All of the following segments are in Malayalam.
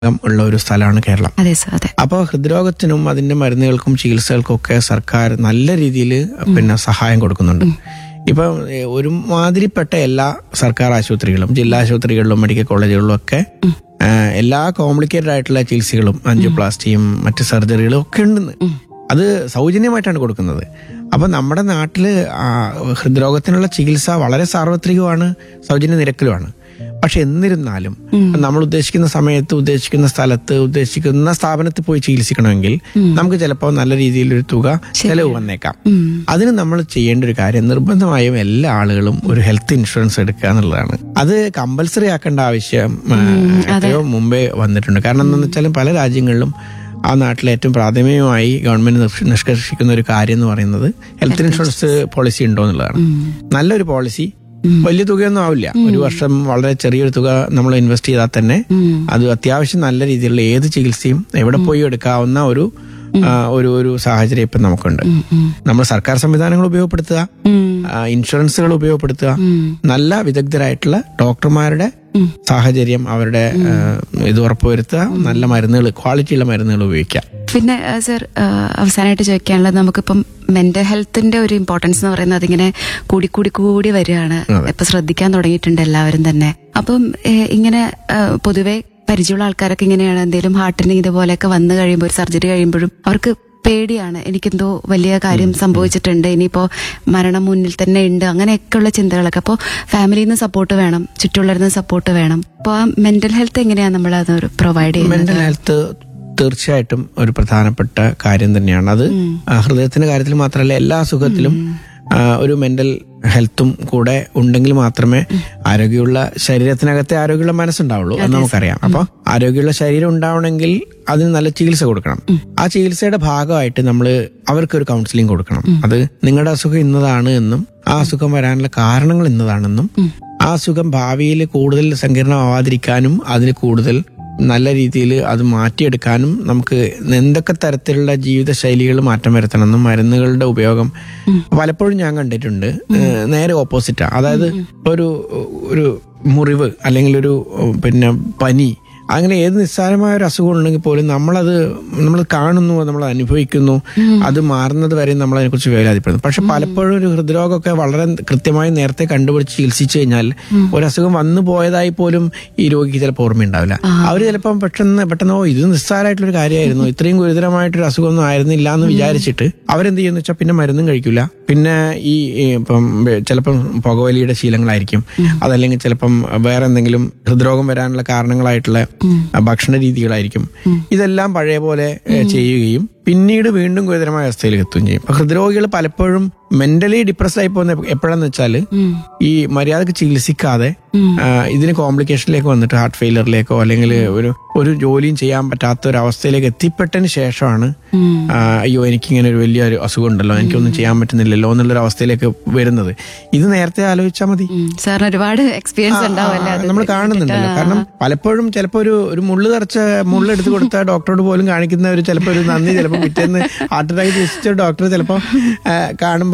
ഉള്ള ഒരു സ്ഥലമാണ് കേരളം അതെ സർ അതെ അപ്പോൾ ഹൃദ്രോഗത്തിനും അതിന്റെ മരുന്നുകൾക്കും ചികിത്സകൾക്കും ഒക്കെ സർക്കാർ നല്ല രീതിയിൽ പിന്നെ സഹായം കൊടുക്കുന്നുണ്ട് ഇപ്പം ഏഹ്, ഒരുമാതിരിപ്പെട്ട എല്ലാ സർക്കാർ ആശുപത്രികളും ജില്ലാ ആശുപത്രികളിലും മെഡിക്കൽ കോളേജുകളിലും ഒക്കെ ഏഹ്, എല്ലാ കോംപ്ലിക്കേറ്റഡ് ആയിട്ടുള്ള ചികിത്സകളും ആൻജിയോപ്ലാസ്റ്റിയും മറ്റ് സർജറികളും ഒക്കെ ഉണ്ടെന്ന് അത് സൗജന്യമായിട്ടാണ് കൊടുക്കുന്നത് അപ്പൊ നമ്മുടെ നാട്ടില് ആ, ഹൃദ്രോഗത്തിനുള്ള ചികിത്സ വളരെ സാർവത്രികമാണ് സൗജന്യ നിരക്കിലുമാണ് പക്ഷെ എന്നിരുന്നാലും നമ്മൾ ഉദ്ദേശിക്കുന്ന സമയത്ത് ഉദ്ദേശിക്കുന്ന സ്ഥലത്ത് ഉദ്ദേശിക്കുന്ന സ്ഥാപനത്തിൽ പോയി ചികിത്സിക്കണമെങ്കിൽ നമുക്ക് ചിലപ്പോൾ നല്ല രീതിയിൽ ഒരു തുക ചെലവ് വന്നേക്കാം അതിന് നമ്മൾ ചെയ്യേണ്ട ഒരു കാര്യം നിർബന്ധമായും എല്ലാ ആളുകളും ഒരു ഹെൽത്ത് ഇൻഷുറൻസ് എടുക്കുക എന്നുള്ളതാണ് അത് കമ്പൽസറി ആക്കേണ്ട ആവശ്യം ആ, എത്രയോ മുമ്പേ വന്നിട്ടുണ്ട് കാരണം എന്താണെന്ന് വെച്ചാൽ പല രാജ്യങ്ങളിലും ആ നാട്ടിലെ ഏറ്റവും പ്രാഥമികമായി ഗവൺമെന്റ് നിഷ്- നിഷ്കർഷിക്കുന്ന ഒരു കാര്യം എന്ന് പറയുന്നത് ഹെൽത്ത് ഇൻഷുറൻസ് പോളിസി ഉണ്ടോ എന്നുള്ളതാണ് നല്ലൊരു പോളിസി വലിയ തുകയൊന്നും ആവില്ല ഒരു വർഷം വളരെ ചെറിയൊരു തുക നമ്മൾ ഇൻവെസ്റ്റ് ചെയ്താൽ തന്നെ അത് അത്യാവശ്യം നല്ല രീതിയിലുള്ള ഏത് ചികിത്സയും എവിടെ പോയി എടുക്കാവുന്ന ഒരു ആ, ഒരു ഒരു സാഹചര്യം ഇപ്പം നമുക്കുണ്ട് നമ്മൾ സർക്കാർ സംവിധാനങ്ങൾ ഉപയോഗപ്പെടുത്തുക ആ, ഇൻഷുറൻസുകൾ ഉപയോഗപ്പെടുത്തുക നല്ല വിദഗ്ധരായിട്ടുള്ള ഡോക്ടർമാരുടെ സാഹചര്യം അവരുടെ ആ, ഇത് ഉറപ്പുവരുത്തുക നല്ല മരുന്നുകൾ ക്വാളിറ്റിയുള്ള മരുന്നുകൾ ഉപയോഗിക്കുക പിന്നെ ആ, സർ ആ, അവസാനമായിട്ട് ചോദിക്കാനുള്ളത് നമുക്കിപ്പം മെന്റൽ ഹെൽത്തിന്റെ ഒരു ഇമ്പോർട്ടൻസ് എന്ന് പറയുന്നത് അതിങ്ങനെ കൂടി കൂടി കൂടി വരികയാണ് ഇപ്പൊ ശ്രദ്ധിക്കാൻ തുടങ്ങിയിട്ടുണ്ട് എല്ലാവരും തന്നെ അപ്പം ഏ, ഇങ്ങനെ ആ, പൊതുവെ പരിചയമുള്ള ആൾക്കാരൊക്കെ ഇങ്ങനെയാണ് എന്തെങ്കിലും ഹാർട്ടിന് ഇതുപോലെയൊക്കെ വന്നു കഴിയുമ്പോൾ ഒരു സർജറി കഴിയുമ്പോഴും അവർക്ക് പേടിയാണ് എനിക്കെന്തോ വലിയ കാര്യം സംഭവിച്ചിട്ടുണ്ട് ഇനിയിപ്പോ മരണം മുന്നിൽ തന്നെ ഉണ്ട് അങ്ങനെയൊക്കെയുള്ള ചിന്തകളൊക്കെ അപ്പോൾ ഫാമിലിയിൽ നിന്ന് സപ്പോർട്ട് വേണം ചുറ്റുള്ളവരിൽ നിന്ന് സപ്പോർട്ട് വേണം അപ്പോൾ ആ മെന്റൽ ഹെൽത്ത് എങ്ങനെയാണ് നമ്മൾ അത് പ്രൊവൈഡ് ചെയ്യുന്നത് മെന്റൽ ഹെൽത്ത് തീർച്ചയായിട്ടും ഒരു പ്രധാനപ്പെട്ട കാര്യം തന്നെയാണ് അത് ആ, ഹൃദയത്തിന്റെ കാര്യത്തിൽ മാത്രമല്ല എല്ലാ അസുഖത്തിലും ആ, ഒരു മെന്റൽ ഹെൽത്തും കൂടെ ഉണ്ടെങ്കിൽ മാത്രമേ ആരോഗ്യമുള്ള ശരീരത്തിനകത്തെ ആരോഗ്യമുള്ള മനസ്സുണ്ടാവുള്ളൂ അത് നമുക്കറിയാം അപ്പൊ ആരോഗ്യമുള്ള ശരീരം ഉണ്ടാവണമെങ്കിൽ അതിന് നല്ല ചികിത്സ കൊടുക്കണം ആ ചികിത്സയുടെ ഭാഗമായിട്ട് നമ്മൾ അവർക്ക് ഒരു കൗൺസിലിംഗ് കൊടുക്കണം അത് നിങ്ങളുടെ അസുഖം ഇന്നതാണ് എന്നും ആ അസുഖം വരാനുള്ള കാരണങ്ങൾ ഇന്നതാണെന്നും ആ അസുഖം ഭാവിയിൽ കൂടുതൽ സങ്കീർണമാവാതിരിക്കാനും അതിന് കൂടുതൽ നല്ല രീതിയിൽ അത് മാറ്റിയെടുക്കാനും നമുക്ക് എന്തൊക്കെ തരത്തിലുള്ള ജീവിതശൈലികൾ മാറ്റം വരുത്തണമെന്നും മരുന്നുകളുടെ ഉപയോഗം പലപ്പോഴും ഞാൻ കണ്ടിട്ടുണ്ട് ഏഹ് നേരെ ഓപ്പോസിറ്റാ അതായത് ഒരു ഒരു മുറിവ് അല്ലെങ്കിൽ ഒരു ഉം, പിന്നെ പനി അങ്ങനെ ഏത് നിസ്സാരമായ ഒരു അസുഖം ഉണ്ടെങ്കിൽ പോലും നമ്മളത് നമ്മൾ കാണുന്നു നമ്മൾ അനുഭവിക്കുന്നു അത് മാറുന്നത് വരെ നമ്മൾ അതിനെക്കുറിച്ച് വേലാതിപ്പെടുന്നു പക്ഷെ പലപ്പോഴും ഒരു ഹൃദ്രോഗമൊക്കെ വളരെ കൃത്യമായി നേരത്തെ കണ്ടുപിടിച്ച് ചികിത്സിച്ചു കഴിഞ്ഞാൽ ഒരു അസുഖം വന്നു പോയതായി പോലും ഈ രോഗിക്ക് ചിലപ്പോൾ ഓർമ്മയുണ്ടാവില്ല അവർ ചിലപ്പം പെട്ടെന്ന് പെട്ടെന്ന് ഓ ഇത് നിസ്സാരമായിട്ടുള്ളൊരു കാര്യമായിരുന്നു ഇത്രയും ഗുരുതരമായിട്ടൊരു അസുഖമൊന്നും ആയിരുന്നില്ല എന്ന് വിചാരിച്ചിട്ട് അവരെന്ത് ചെയ്യുന്ന വെച്ചാൽ പിന്നെ മരുന്നും കഴിക്കില്ല പിന്നെ ഈ ഈ ഇപ്പം ചിലപ്പം പുകവലിയുടെ ശീലങ്ങളായിരിക്കും അതല്ലെങ്കിൽ ചിലപ്പം വേറെ എന്തെങ്കിലും ഹൃദ്രോഗം വരാനുള്ള കാരണങ്ങളായിട്ടുള്ള ഭക്ഷണ രീതികളായിരിക്കും ഇതെല്ലാം പഴയ പോലെ ഏഹ്, ചെയ്യുകയും പിന്നീട് വീണ്ടും ഗുരുതരമായ അവസ്ഥയിലേക്ക് എത്തുകയും ചെയ്യും അപ്പൊ ഹൃദ്രോഗികൾ പലപ്പോഴും മെന്റലി ഡിപ്രസ് ആയി പോകുന്ന എപ്പോഴാന്ന് വെച്ചാൽ ഈ മര്യാദക്ക് ചികിത്സിക്കാതെ ആ, ഇതിന് കോംപ്ലിക്കേഷനിലേക്ക് വന്നിട്ട് ഹാർട്ട് ഫെയിലറിലേക്കോ അല്ലെങ്കിൽ ഒരു ഒരു ജോലിയും ചെയ്യാൻ പറ്റാത്ത ഒരു അവസ്ഥയിലേക്ക് എത്തിപ്പെട്ടതിന് ശേഷമാണ് ആ, അയ്യോ എനിക്കിങ്ങനെ ഒരു വലിയ ഒരു അസുഖം ഉണ്ടല്ലോ എനിക്കൊന്നും ചെയ്യാൻ പറ്റുന്നില്ലല്ലോ എന്നുള്ളൊരു അവസ്ഥയിലേക്ക് വരുന്നത് ഇത് നേരത്തെ ആലോചിച്ചാൽ മതി സാറിന് ഒരുപാട് എക്സ്പീരിയൻസ് ഉണ്ടാവല്ലേ അത് നമ്മൾ കാണുന്നുണ്ടല്ലോ കാരണം പലപ്പോഴും ചിലപ്പോ ഒരു ഒരു മുള്ളു തറച്ച മുള്ളെടുത്ത് കൊടുത്ത ഡോക്ടറോട് പോലും കാണിക്കുന്ന ഒരു ചിലപ്പോ ഒരു നന്ദി ചിലപ്പോ പിറ്റേന്ന് ഹാർട്ട് അറ്റാക്ക് ചികിത്സിച്ച ഡോക്ടർ ചിലപ്പോ ആ, കാണുമ്പം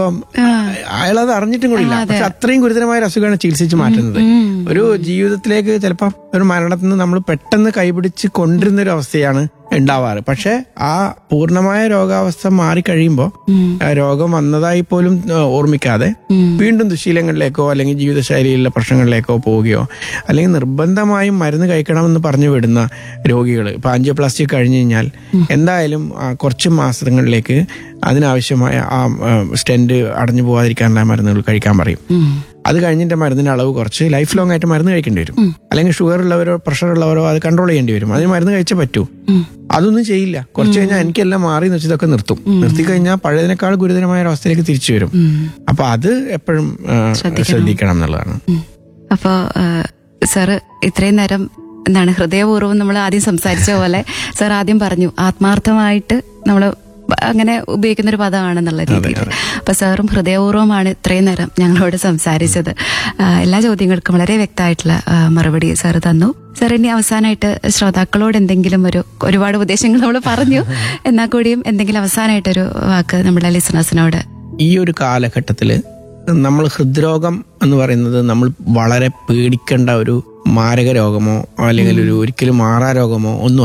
അയാൾ അത് അറിഞ്ഞിട്ടും കൂടില്ല പക്ഷെ അത്രയും ഗുരുതരമായ ഒരു അസുഖമാണ് ചികിത്സിച്ച് മാറ്റുന്നത് ഒരു ജീവിതത്തിലേക്ക് ചിലപ്പോ ഒരു മരണത്തിൽ നിന്ന് നമ്മൾ പെട്ടെന്ന് കൈപിടിച്ച് കൊണ്ടിരുന്ന ഒരു അവസ്ഥയാണ് ഉണ്ടാവാറ് പക്ഷെ ആ പൂർണ്ണമായ രോഗാവസ്ഥ മാറിക്കഴിയുമ്പോൾ ആ രോഗം വന്നതായി പോലും ആ, ഓർമ്മിക്കാതെ വീണ്ടും ദുശീലങ്ങളിലേക്കോ അല്ലെങ്കിൽ ജീവിതശൈലിയിലുള്ള പ്രശ്നങ്ങളിലേക്കോ പോവുകയോ അല്ലെങ്കിൽ നിർബന്ധമായും മരുന്ന് കഴിക്കണമെന്ന് പറഞ്ഞു വിടുന്ന രോഗികൾ ഇപ്പൊ ആൻജിയോപ്ലാസ്റ്റി കഴിഞ്ഞു കഴിഞ്ഞാൽ എന്തായാലും ആ, കുറച്ച് മാസങ്ങളിലേക്ക് അതിനാവശ്യമായ ആ സ്റ്റെന്റ് അടഞ്ഞു പോകാതിരിക്കാനുള്ള മരുന്നുകൾ കഴിക്കാൻ പറയും അത് കഴിഞ്ഞിട്ട് മരുന്നിന്റെ അളവ് കുറച്ച് ലൈഫ് ലോങ് ആയിട്ട് മരുന്ന് കഴിക്കേണ്ടി വരും അല്ലെങ്കിൽ ഷുഗർ ഉള്ളവരോ പ്രഷർ ഉള്ളവരോ അത് കൺട്രോൾ ചെയ്യേണ്ടി വരും അതിന് മരുന്ന് കഴിച്ചേ പറ്റൂ അതൊന്നും ചെയ്യില്ല കുറച്ച് കഴിഞ്ഞാൽ എനിക്കെല്ലാം മാറി എന്ന് വെച്ച് ഇതൊക്കെ നിർത്തും നിർത്തി കഴിഞ്ഞാൽ പഴയതിനേക്കാൾ ഗുരുതരമായ ഒരു അവസ്ഥയിലേക്ക് തിരിച്ചു വരും അപ്പൊ അത് എപ്പോഴും ആ, ശ്രദ്ധിക്കണം എന്നുള്ളതാണ് അപ്പോ സാറ് ഇത്രയും നേരം എന്താണ് ഹൃദയപൂർവ്വം നമ്മൾ ആദ്യം സംസാരിച്ച പോലെ സാർ ആദ്യം പറഞ്ഞു ആത്മാർത്ഥമായിട്ട് നമ്മൾ അങ്ങനെ ഉപയോഗിക്കുന്ന ഒരു പദമാണെന്നുള്ള രീതിയിൽ അപ്പൊ സാറും ഹൃദയപൂർവ്വമാണ് ഇത്രയും നേരം ഞങ്ങളോട് സംസാരിച്ചത് ആ, എല്ലാ ചോദ്യങ്ങൾക്കും വളരെ വ്യക്തമായിട്ടുള്ള ആ, മറുപടി സാർ തന്നു സാർ ഇനി അവസാനമായിട്ട് ശ്രോതാക്കളോട് എന്തെങ്കിലും ഒരു ഒരുപാട് ഉപദേശങ്ങൾ നമ്മൾ പറഞ്ഞു എന്നാൽ കൂടിയും എന്തെങ്കിലും അവസാനമായിട്ടൊരു വാക്ക് നമ്മുടെ ലിസണേഴ്സിനോട് ഈ ഒരു കാലഘട്ടത്തിൽ നമ്മൾ ഹൃദ്രോഗം എന്ന് പറയുന്നത് നമ്മൾ വളരെ പേടിക്കേണ്ട ഒരു മാരക രോഗമോ അല്ലെങ്കിൽ ഒരു ഒരിക്കലും മാറാ രോഗമോ ഒന്നും